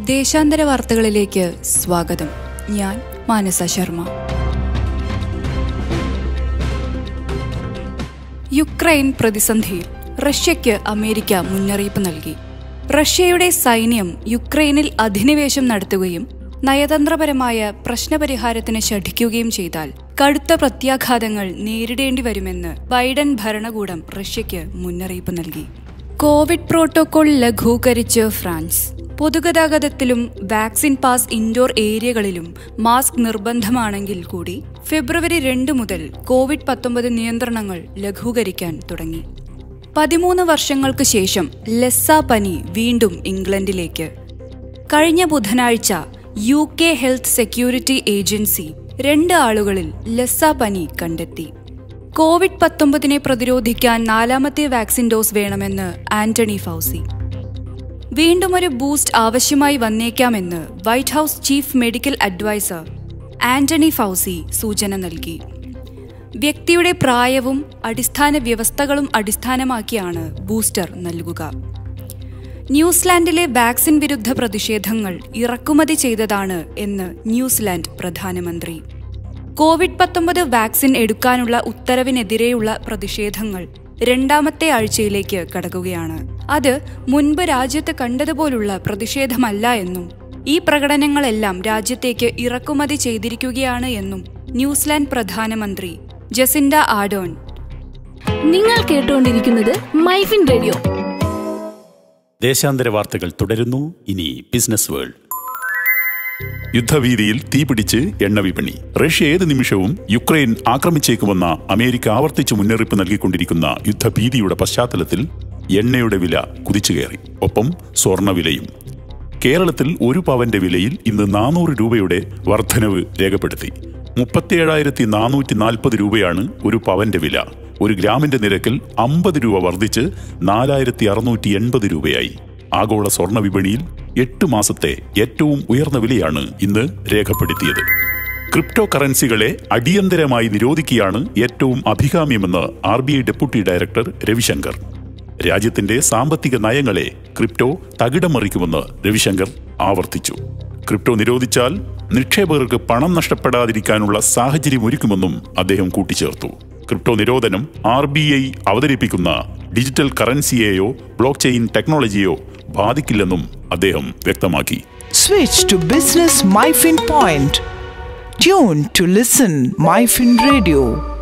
ദേശാന്തര വാർത്തകളിലേക്ക് സ്വാഗതം ഞാൻ മാനസ ശർമ്മ യുക്രൈൻ പ്രതിസന്ധിയിൽ റഷ്യയ്ക്ക് അമേരിക്ക മുന്നറിയിപ്പ് നൽകി റഷ്യയുടെ സൈന്യം യുക്രൈനിൽ അധിനിവേശം നടത്തുകയും നയതന്ത്രപരമായ പ്രശ്നപരിഹാരത്തിന് ശഠിക്കുകയും ചെയ്താൽ കടുത്ത പ്രത്യാഘാതങ്ങൾ നേരിടേണ്ടി വരുമെന്ന് ബൈഡൻ ഭരണകൂടം റഷ്യയ്ക്ക് മുന്നറിയിപ്പ് നൽകി കോവിഡ് പ്രോട്ടോകോൾ ലഘൂകരിച്ച് ഫ്രാൻസ് പൊതുഗതാഗതത്തിലും വാക്സിൻ പാസ് ഇൻഡോർ ഏരിയകളിലും മാസ്ക് നിർബന്ധമാണെങ്കിൽ കൂടി ഫെബ്രുവരി രണ്ട് മുതൽ കോവിഡ് പത്തൊമ്പത് നിയന്ത്രണങ്ങൾ ലഘൂകരിക്കാൻ തുടങ്ങി പതിമൂന്ന് വർഷങ്ങൾക്ക് ശേഷം ലെസ്സ പനി വീണ്ടും ഇംഗ്ലണ്ടിലേക്ക് കഴിഞ്ഞ ബുധനാഴ്ച U K health security agency രണ്ട് ആളുകളിൽ ലെസ്സ പനി കണ്ടെത്തി കോവിഡ് പത്തൊമ്പതിനെ പ്രതിരോധിക്കാൻ നാലാമത്തെ വാക്സിൻ ഡോസ് വേണമെന്ന് ആന്റണി ഫൗസി വീണ്ടും ഒരു ബൂസ്റ്റ് ആവശ്യമായി വന്നേക്കാമെന്ന് White House chief medical adviser Anthony Fauci സൂചന നൽകി വ്യക്തിയുടെ പ്രായവും അടിസ്ഥാന വ്യവസ്ഥകളും അടിസ്ഥാനമാക്കിയാണ് ബൂസ്റ്റർ നൽകുക ന്യൂസിലാൻഡിലെ വാക്സിൻ വിരുദ്ധ പ്രതിഷേധങ്ങൾ ഇറക്കുമതി ചെയ്തതാണ് എന്ന് ന്യൂസിലാൻഡ് പ്രധാനമന്ത്രി കോവിഡ് പത്തൊമ്പത് വാക്സിൻ എടുക്കാനുള്ള ഉത്തരവിനെതിരെയുള്ള പ്രതിഷേധങ്ങൾ രണ്ടാമത്തെ ആഴ്ചയിലേക്ക് കടക്കുകയാണ് അത് മുൻപ് രാജ്യത്ത് കണ്ടതുപോലുള്ള പ്രതിഷേധമല്ല എന്നും ഈ പ്രകടനങ്ങളെല്ലാം രാജ്യത്തേക്ക് ഇറക്കുമതി ചെയ്തിരിക്കുകയാണ് എന്നും ന്യൂസിലാൻഡ് പ്രധാനമന്ത്രി ജസിൻഡ ആഡോൺ നിങ്ങൾ കേട്ടുകൊണ്ടിരിക്കുന്നത് മൈഫിൻ റേഡിയോ ദേശാന്തര വാർത്തകൾ തുടരുന്നു ഇനി ബിസിനസ് വേൾഡ് യുദ്ധവീതിയിൽ തീപിടിച്ച് എണ്ണ വിപണി റഷ്യ ഏത് നിമിഷവും യുക്രൈൻ ആക്രമിച്ചേക്കുമെന്ന അമേരിക്ക ആവർത്തിച്ച് മുന്നറിയിപ്പ് നൽകിക്കൊണ്ടിരിക്കുന്ന യുദ്ധഭീതിയുടെ പശ്ചാത്തലത്തിൽ എണ്ണയുടെ വില കുതിച്ചുകയറി ഒപ്പം സ്വർണവിലയും കേരളത്തിൽ ഒരു പവന്റെ വിലയിൽ ഇന്ന് നാനൂറ് രൂപയുടെ വർധനവ് രേഖപ്പെടുത്തി മുപ്പത്തിയേഴായിരത്തി നാനൂറ്റി നാൽപ്പത് രൂപയാണ് ഒരു പവന്റെ വില ഒരു ഗ്രാമിന്റെ നിരക്കിൽ അമ്പത് രൂപ വർദ്ധിച്ച് നാലായിരത്തി അറുന്നൂറ്റി എൺപത് രൂപയായി ആഗോള സ്വർണ്ണ വിപണിയിൽ എട്ട് മാസത്തെ ഏറ്റവും ഉയർന്ന വിലയാണ് ഇന്ന് രേഖപ്പെടുത്തിയത് ക്രിപ്റ്റോ കറൻസികളെ അടിയന്തരമായി നിരോധിക്കുകയാണ് ഏറ്റവും അഭികാമ്യമെന്ന് R B I deputy director Ravishankar രാജ്യത്തിന്റെ സാമ്പത്തിക നയങ്ങളെ ക്രിപ്റ്റോ തകിടം മറിക്കുമെന്ന് രവിശങ്കർ ആവർത്തിച്ചു ക്രിപ്റ്റോ നിരോധിച്ചാൽ നിക്ഷേപകർക്ക് പണം നഷ്ടപ്പെടാതിരിക്കാനുള്ള സാഹചര്യം ഒരുക്കുമെന്നും അദ്ദേഹം കൂട്ടിച്ചേർത്തു ക്രിപ്റ്റോ നിരോധനം ആർ ബി ഐ അവതരിപ്പിക്കുന്ന ഡിജിറ്റൽ കറൻസിയെയോ ബ്ലോക്ക് ചെയിൻ ടെക്നോളജിയോ ബാധിക്കില്ലെന്നും അദ്ദേഹം വ്യക്തമാക്കി Switch to Business MyFin Point. Tune to listen MyFin Radio.